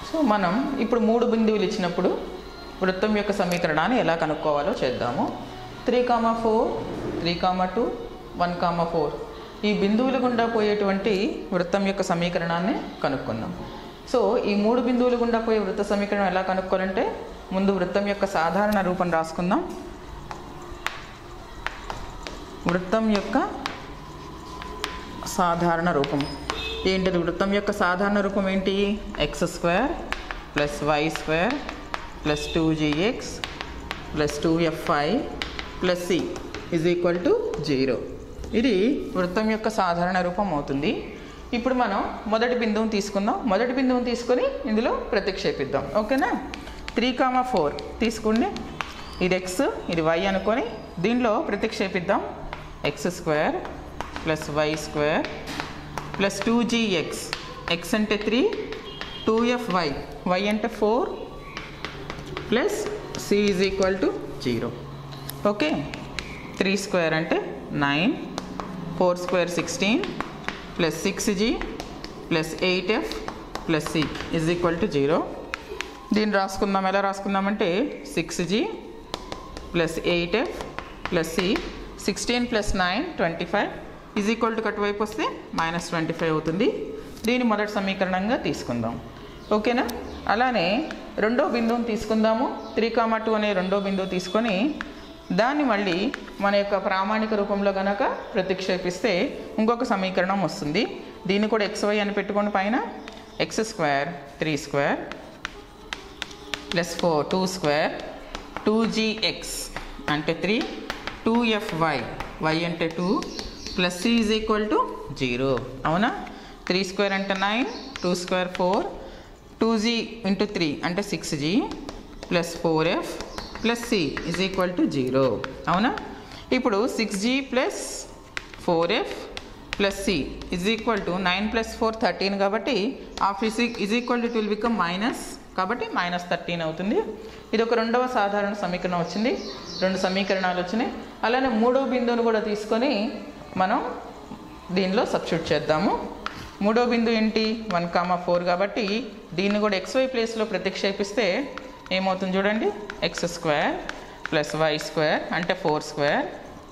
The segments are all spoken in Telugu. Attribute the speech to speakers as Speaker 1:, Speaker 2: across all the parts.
Speaker 1: సో మనం ఇప్పుడు మూడు బిందువులు ఇచ్చినప్పుడు వృత్తం యొక్క సమీకరణాన్ని ఎలా కనుక్కోవాలో చేద్దాము three comma four three comma two one comma four ఈ బిందువుల గుండా పోయేటువంటి వృత్తం యొక్క సమీకరణాన్ని కనుక్కుందాం సో ఈ మూడు బిందువుల గుండా పోయే వృత్త సమీకరణం ఎలా కనుక్కోవాలంటే ముందు వృత్తం యొక్క సాధారణ రూపం రాసుకుందాం వృత్తం యొక్క సాధారణ రూపం ఏంటిది వృత్తం యొక్క సాధారణ రూపం ఏంటి x square plus y square plus two g x plus two f y plus c is equal to zero ఇది వృత్తం యొక్క సాధారణ రూపం అవుతుంది ఇప్పుడు మనం మొదటి బిందువుని తీసుకుందాం మొదటి బిందువుని తీసుకొని ఇందులో ప్రతిక్షేపిద్దాం ఓకేనా త్రీ కామా ఫోర్ తీసుకోండి ఇది ఎక్స్ ఇది వై అనుకొని దీనిలో ప్రతిక్షేపిద్దాం x square plus y square plus two g x x అంటే three two f y y అంటే four plus c is equal to zero okay three square అంటే nine four square sixteen plus six g plus eight f plus c is equal to zero దీన్ని రాసుకుందాం ఎలా రాసుకుందామంటే six g plus eight f plus c sixteen plus nine twenty five is equal to కట్ వైపు వస్తే మైనస్ ట్వంటీ ఫైవ్ అవుతుంది దీన్ని మొదటి సమీకరణంగా తీసుకుందాం ఓకేనా అలానే రెండో బిందువుని తీసుకుందాము త్రీ కామా టూ అనే రెండో బిందువు తీసుకొని దాన్ని మళ్ళీ మన యొక్క ప్రామాణిక రూపంలో గనక ప్రతిక్షేపిస్తే ఇంకొక సమీకరణం వస్తుంది దీన్ని కూడా ఎక్స్ వై అని పెట్టుకోండి పైన x square three square plus four two square two g x అంటే three two f y y అంటే two plus c is equal to zero అవునా త్రీ స్క్వేర్ అంటే nine two square four two g into three అంటే six g plus four f plus c is equal to zero అవునా ఇప్పుడు six g plus four f plus c is equal to nine plus four thirteen కాబట్టి ఆ physique is equal to it will become minus కాబట్టి మైనస్ థర్టీన్ అవుతుంది ఇది ఒక రెండవ సాధారణ సమీకరణం వచ్చింది రెండు సమీకరణాలు వచ్చినాయి అలానే మూడో బిందువును కూడా తీసుకొని మనం దీనిలో సబ్స్టిట్యూట్ చేద్దాము మూడో బిందువు ఏంటి వన్ కామా ఫోర్ కాబట్టి దీన్ని కూడా ఎక్స్వై ప్లేస్లో ప్రతిక్షేపిస్తే ఏమవుతుంది చూడండి x square plus y square అంటే four square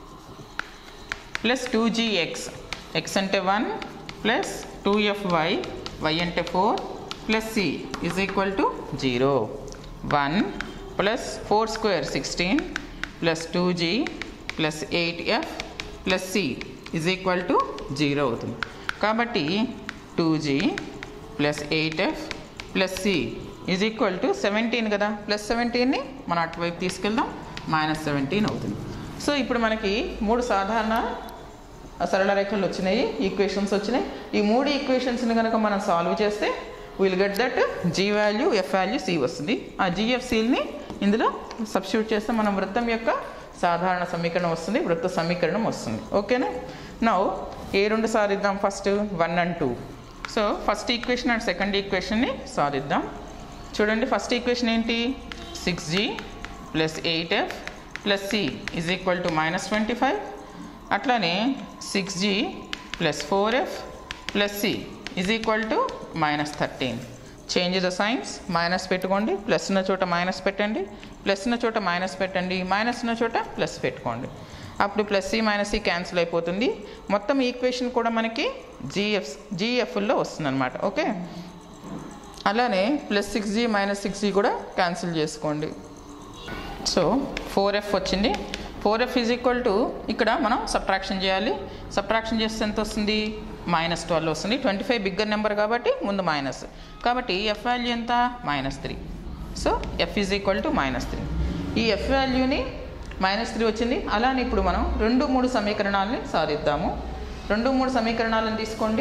Speaker 1: plus two g x x అంటే one plus two f y y అంటే four plus c is equal to zero one plus four square sixteen plus two g plus eight f plus c is equal to zero అవుతుంది కాబట్టి two g plus eight f plus c is equal to seventeen కదా ప్లస్ సెవెంటీన్ని మనం అటువైపు తీసుకెళ్దాం మైనస్ సెవెంటీన్ అవుతుంది సో ఇప్పుడు మనకి మూడు సాధారణ సరళ రేఖలు వచ్చినాయి ఈక్వేషన్స్ వచ్చినాయి ఈ మూడు ఈక్వేషన్స్ని కనుక మనం సాల్వ్ చేస్తే will get that g value f value c వస్తుంది ఆ జిఎఫ్సీల్ని ఇందులో సబ్స్టిట్యూట్ చేస్తే మనం వృత్తం యొక్క సాధారణ సమీకరణం వస్తుంది వృత్త సమీకరణం వస్తుంది ఓకేనా నౌ ఏ రెండు సాధిద్దాం first one and two so first equation and second ఈక్వేషన్ని సాధిద్దాం చూడండి ఫస్ట్ ఈక్వేషన్ ఏంటి six g plus eight f plus c is equal to minus twenty five అట్లానే six g plus four f plus c is equal to minus thirteen change the signs minus పెట్టుకోండి ప్లస్ ఉన్న చోట మైనస్ పెట్టండి ప్లస్ ఉన్న చోట మైనస్ పెట్టండి మైనస్ ఉన్న చోట ప్లస్ పెట్టుకోండి అప్పుడు plus c minus c cancel అయిపోతుంది మొత్తం ఈక్వేషన్ కూడా మనకి జిఎఫ్ జిఎఫ్లో వస్తుంది అనమాట ఓకే అలానే plus six g minus six g కూడా క్యాన్సిల్ చేసుకోండి సో ఫోర్ ఎఫ్ వచ్చింది four f is equal to ఇక్కడ మనం సబ్ట్రాక్షన్ చేయాలి సబ్ట్రాక్షన్ చేస్తే ఎంత వస్తుంది మైనస్ ట్వెల్వ్ వస్తుంది ట్వంటీ ఫైవ్ బిగ్గర్ నెంబర్ కాబట్టి ముందు మైనస్ కాబట్టి ఎఫ్ వాల్యూ ఎంత minus three so f is equal to minus three ఈ ఎఫ్ వాల్యూని మైనస్ త్రీ వచ్చింది అలానే ఇప్పుడు మనం రెండు మూడు సమీకరణాలని సాధిద్దాము రెండు మూడు సమీకరణాలను తీసుకోండి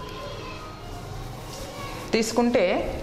Speaker 1: తీసుకుంటే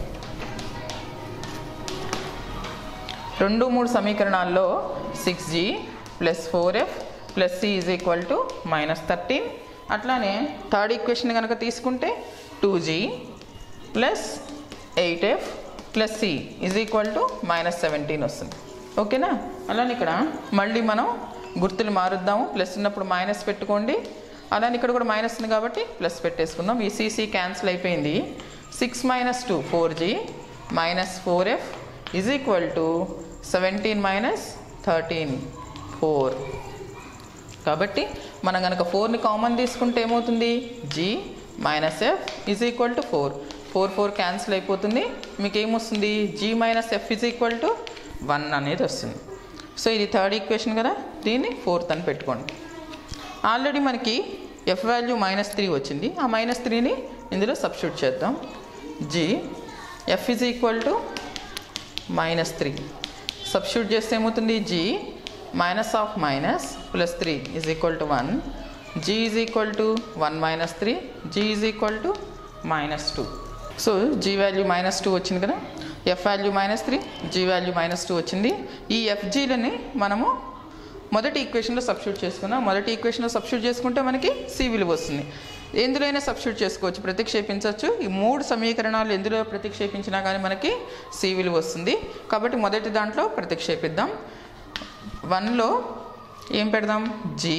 Speaker 1: రెండు మూడు సమీకరణాల్లో six g plus four f plus c is equal to minus thirteen అట్లానే థర్డ్ ఈక్వేషన్ కనుక తీసుకుంటే two g plus eight f plus c is equal to minus seventeen వస్తుంది ఓకేనా అలానే ఇక్కడ మళ్ళీ మనం గుర్తులు మారుద్దాము ప్లస్ ఉన్నప్పుడు మైనస్ పెట్టుకోండి అలానే ఇక్కడ కూడా మైనస్ ఉంది కాబట్టి ప్లస్ పెట్టేసుకుందాం ఈ సిసి క్యాన్సిల్ అయిపోయింది six minus two four g minus four f is equal to seventeen minus thirteen four కాబట్టి మనం కనుక ఫోర్ని కామన్ తీసుకుంటే ఏమవుతుంది g minus f is equal to four four four cancel అయిపోతుంది మీకు ఏమొస్తుంది g minus f is equal to one అనేది వస్తుంది సో ఇది థర్డ్ ఈక్వేషన్ కదా దీన్ని ఫోర్త్ అని పెట్టుకోండి ఆల్రెడీ మనకి ఎఫ్ వాల్యూ మైనస్ త్రీ వచ్చింది ఆ మైనస్ త్రీని ఇందులో సబ్స్టిట్యూట్ చేద్దాం g f is equal to minus three substitute చేస్తే ఏమవుతుంది g minus of minus plus three is equal to one g is equal to one minus three g is equal to minus two so g value minus two వచ్చింది కదా f value minus three g value minus two వచ్చింది ఈ ఎఫ్జీలని మనము మొదటి ఈక్వేషన్లో సబ్స్టిట్యూట్ చేసుకున్నాం మొదటి ఈక్వేషన్లో సబ్స్టిట్యూట్ చేసుకుంటే మనకి సి విలువ వస్తుంది ఎందులో అయినా సబ్స్టిట్యూట్ చేసుకోవచ్చు ప్రతిక్షేపించవచ్చు ఈ మూడు సమీకరణాలు ఎందులో ప్రతిక్షేపించినా కానీ మనకి సి విలువ వస్తుంది కాబట్టి మొదటి దాంట్లో ప్రతిక్షేపిద్దాం వన్లో ఏం పెడదాం జీ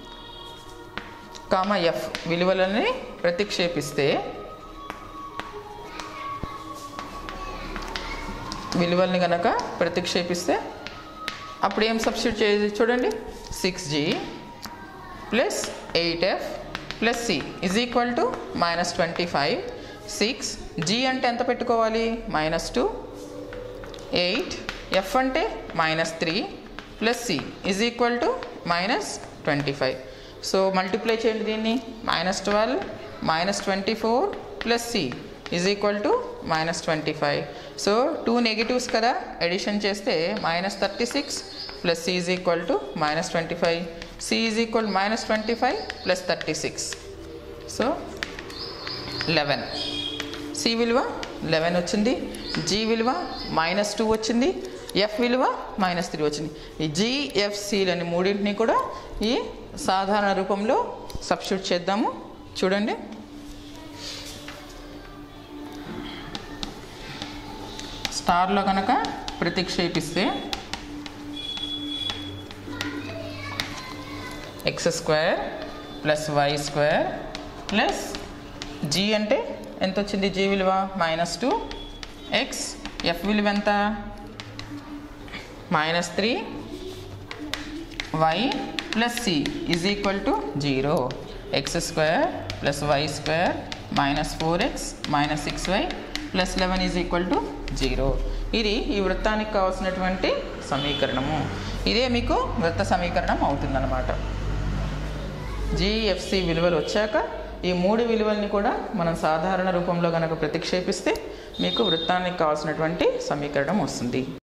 Speaker 1: కామ ఎఫ్ విలువలని ప్రతిక్షేపిస్తే విలువల్ని కనుక ప్రతిక్షేపిస్తే అప్పుడు ఏం సబ్స్టిట్యూట్ చేయాలి చూడండి six g plus eight f plus c is equal to minus twenty five six g అంటే ఎంత పెట్టుకోవాలి మైనస్ టూ ఎయిట్ ఎఫ్ అంటే minus three plus c is equal to minus twenty five so multiply చేయండి దీన్ని minus twelve minus twenty four plus c is equal to minus twenty five so two negatives కదా ఎడిషన్ చేస్తే minus thirty six plus c is equal to minus twenty five c is equal minus twenty five plus thirty six so eleven c విలువ లెవెన్ వచ్చింది జీ విలువ మైనస్ టూ వచ్చింది ఎఫ్ విలువ మైనస్ త్రీ వచ్చింది ఈ జిఎఫ్సిలని మూడింటిని కూడా ఈ సాధారణ రూపంలో సబ్స్టిట్యూట్ చేద్దాము చూడండి స్టార్లో కనుక ప్రతిక్షేపిస్తే x square plus y square plus g అంటే ఎంత వచ్చింది జీ విలువ మైనస్ టూ ఎక్స్ ఎఫ్ విలువ ఎంత minus three y plus c is equal to zero x square plus y square minus four x minus six y plus eleven is equal to zero ఇది ఈ వృత్తానికి కావాల్సినటువంటి సమీకరణము ఇదే మీకు వృత్త సమీకరణం అవుతుందన్నమాట జిఎఫ్సి విలువలు వచ్చాక ఈ మూడు విలువల్ని కూడా మనం సాధారణ రూపంలో కనుక ప్రతిక్షేపిస్తే మీకు వృత్తానికి కావాల్సినటువంటి సమీకరణం వస్తుంది